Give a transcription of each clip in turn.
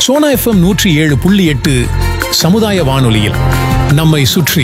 Sona FM நூற்றி ஏழு புள்ளி எட்டு சமுதாய வானொலியில் நம்மை சுற்றி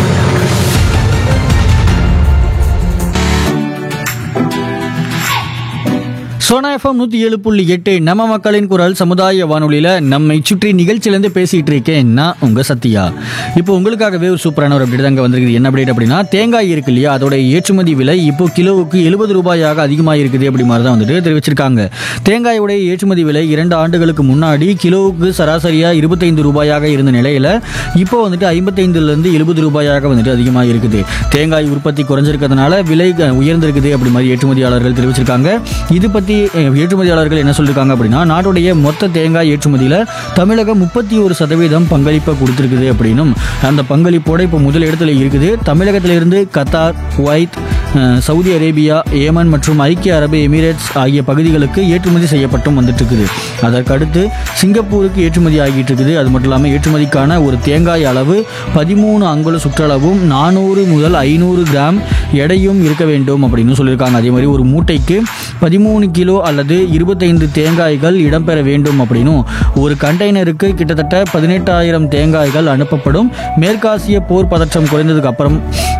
சோனா எஃப்எம் நூற்றி ஏழு புள்ளி எட்டு நம்ம மக்களின் குரல் சமுதாய வானொலியில் நம்மை சுற்றி நிகழ்ச்சியிலேருந்து பேசிகிட்டு இருக்கேன் நான் உங்கள் சத்யா இப்போ உங்களுக்காகவே ஒரு சூப்பரான ஒரு அப்டேட் தாங்க வந்திருக்குது என்ன அப்டேட் அப்படின்னா தேங்காய் இருக்கு இல்லையா அதோட ஏற்றுமதி விலை இப்போ கிலோவுக்கு எழுபது ரூபாயாக அதிகமாக இருக்குது அப்படி மாதிரி தான் வந்துட்டு தெரிவிச்சிருக்காங்க தேங்காயோடைய ஏற்றுமதி விலை இரண்டு ஆண்டுகளுக்கு முன்னாடி கிலோவுக்கு சராசரியாக இருபத்தைந்து ரூபாயாக இருந்த நிலையில் இப்போ வந்துட்டு ஐம்பத்தைந்துலேருந்து எழுபது ரூபாயாக வந்துட்டு அதிகமாக இருக்குது தேங்காய் உற்பத்தி குறைஞ்சிருக்கிறதுனால விலை க- உயர்ந்திருக்குது அப்படி மாதிரி ஏற்றுமதியாளர்கள் தெரிவிச்சிருக்காங்க இது பற்றி அஹ், ஏற்றுமதியாளர்கள் என்ன சொல்லியிருக்காங்க அப்படின்னா நாட்டுடைய மொத்த தேங்காய் ஏற்றுமதியில் தமிழகம் முப்பத்தி ஒரு சதவீதம் பங்களிப்பை கொடுத்துருக்குது அப்படின்னும் அந்த பங்களிப்போட இப்போ முதல் இடத்துல இருக்குது தமிழகத்திலிருந்து கத்தார் குவைத் அஹ், சவுதி அரேபியா ஏமன் மற்றும் ஐக்கிய அரபு எமிரேட்ஸ் ஆகிய பகுதிகளுக்கு ஏற்றுமதி செய்யப்பட்டும் வந்துட்டு இருக்குது அதற்கடுத்து சிங்கப்பூருக்கு ஏற்றுமதி ஆகிட்டு இருக்குது அது மட்டும் இல்லாமல் ஏற்றுமதிக்கான ஒரு தேங்காய் அளவு பதிமூணு அங்குல சுற்றளவும் நானூறு முதல் ஐநூறு கிராம் எடையும் இருக்க வேண்டும் அப்படின்னு சொல்லியிருக்காங்க அதே மாதிரி ஒரு மூட்டைக்கு பதிமூணு கிலோ அல்லது இருபத்தைந்து தேங்காய்கள் இடம்பெற வேண்டும் அப்படின்னும் ஒரு கண்டெய்னருக்கு கிட்டத்தட்ட பதினெட்டாயிரம் தேங்காய்கள் அனுப்பப்படும் மேற்காசிய போர் பதற்றம் குறைந்ததுக்கு அப்புறம்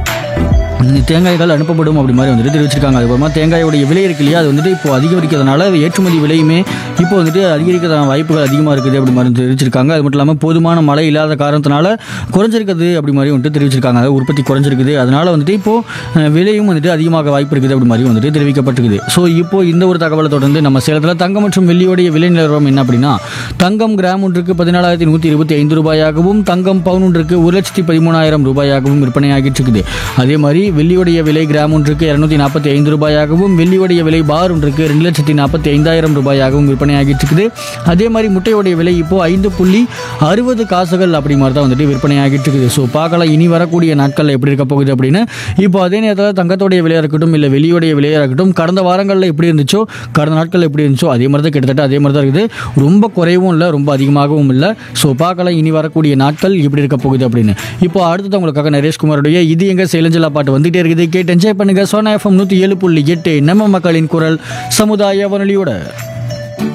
இந்த தேங்காய்கள் அனுப்பப்படும் அப்படி மாதிரி வந்துட்டு தெரிவிச்சிருக்காங்க அதுக்கப்புறமா தேங்காயோடைய விலை இருக்கு இல்லையா அது வந்துட்டு இப்போ அதிகரிக்கிறதுனால ஏற்றுமதி விலையுமே இப்போ வந்துட்டு அதிகரிக்கிறதான வாய்ப்புகள் அதிகமாக இருக்குது அப்படி மாதிரி தெரிவிச்சிருக்காங்க அது மட்டும் இல்லாமல் போதுமான மழை இல்லாத காரணத்தினால குறைஞ்சிருக்குது அப்படி மாதிரி வந்துட்டு தெரிவிச்சிருக்காங்க அதாவது உற்பத்தி குறைஞ்சிருக்குது அதனால வந்துட்டு இப்போ அஹ், விலையும் வந்துட்டு அதிகமாக வாய்ப்பு இருக்குது அப்படி மாதிரி வந்துட்டு தெரிவிக்கப்பட்டிருக்குது ஸோ இப்போ இந்த ஒரு தகவலை தொடர்ந்து நம்ம சேலத்தில் தங்கம் மற்றும் வெள்ளியோடைய விலை நிலவரம் என்ன அப்படின்னா தங்கம் கிராம் ஒன்றுக்கு பதினாலாயிரத்தி நூற்றி இருபத்தி ஐந்து ரூபாயாகவும் தங்கம் பவுன் ஒன்றுக்கு ஒரு லட்சத்தி பதிமூணாயிரம் ரூபாயாகவும் விற்பனையாகிட்டு இருக்குது அதே மாதிரி வெள்ளியுடைய விலை கிராம் ஒன்றுக்கு இரநூத்தி நாற்பத்தி ஐந்து ரூபாயாகவும் வெள்ளியுடைய விலை பார் ஒன்றுக்கு ரெண்டு லட்சத்தி நாற்பத்தி ஐந்தாயிரம் ரூபாயாகவும் விற்பனையாகிட்டு இருக்குது அதே மாதிரி முட்டையுடைய விலை இப்போ ஐந்து புள்ளி அறுபது காசுகள் அப்படி மாதிரி தான் வந்துட்டு விற்பனையாகிட்டு இருக்குது ஸோ பார்க்கலாம் இனி வரக்கூடிய நாட்களில் எப்படி இருக்க போகுது அப்படின்னு இப்போ அதே நேரத்தில் தங்கத்தோடைய விலையாக இருக்கட்டும் இல்லை வெளியோடைய விலையாக இருக்கட்டும் கடந்த வாரங்களில் எப்படி இருந்துச்சோ கடந்த நாட்களில் எப்படி இருந்துச்சோ அதே மாதிரி தான் கிட்டத்தட்ட அதே மாதிரி தான் இருக்குது ரொம்ப குறைவும் இல்லை ரொம்ப அதிகமாகவும் இல்லை ஸோ பார்க்கலாம் இனி வரக்கூடிய நாட்கள் எப்படி இருக்க போகுது அப்படின்னு இப்போ அடுத்தது உங்களுக்காக நரேஷ்குமாருடைய இது எங்க சேலஞ்சலா பாட்டு வந்துட்டே இருக்குது கேட்டு என்ஜாய் பண்ணுங்க சோனா எஃப்எம் நூற்றி ஏழு புள்ளி எட்டு நம்ம மக்களின் குரல் சமுதாய வானொலியோட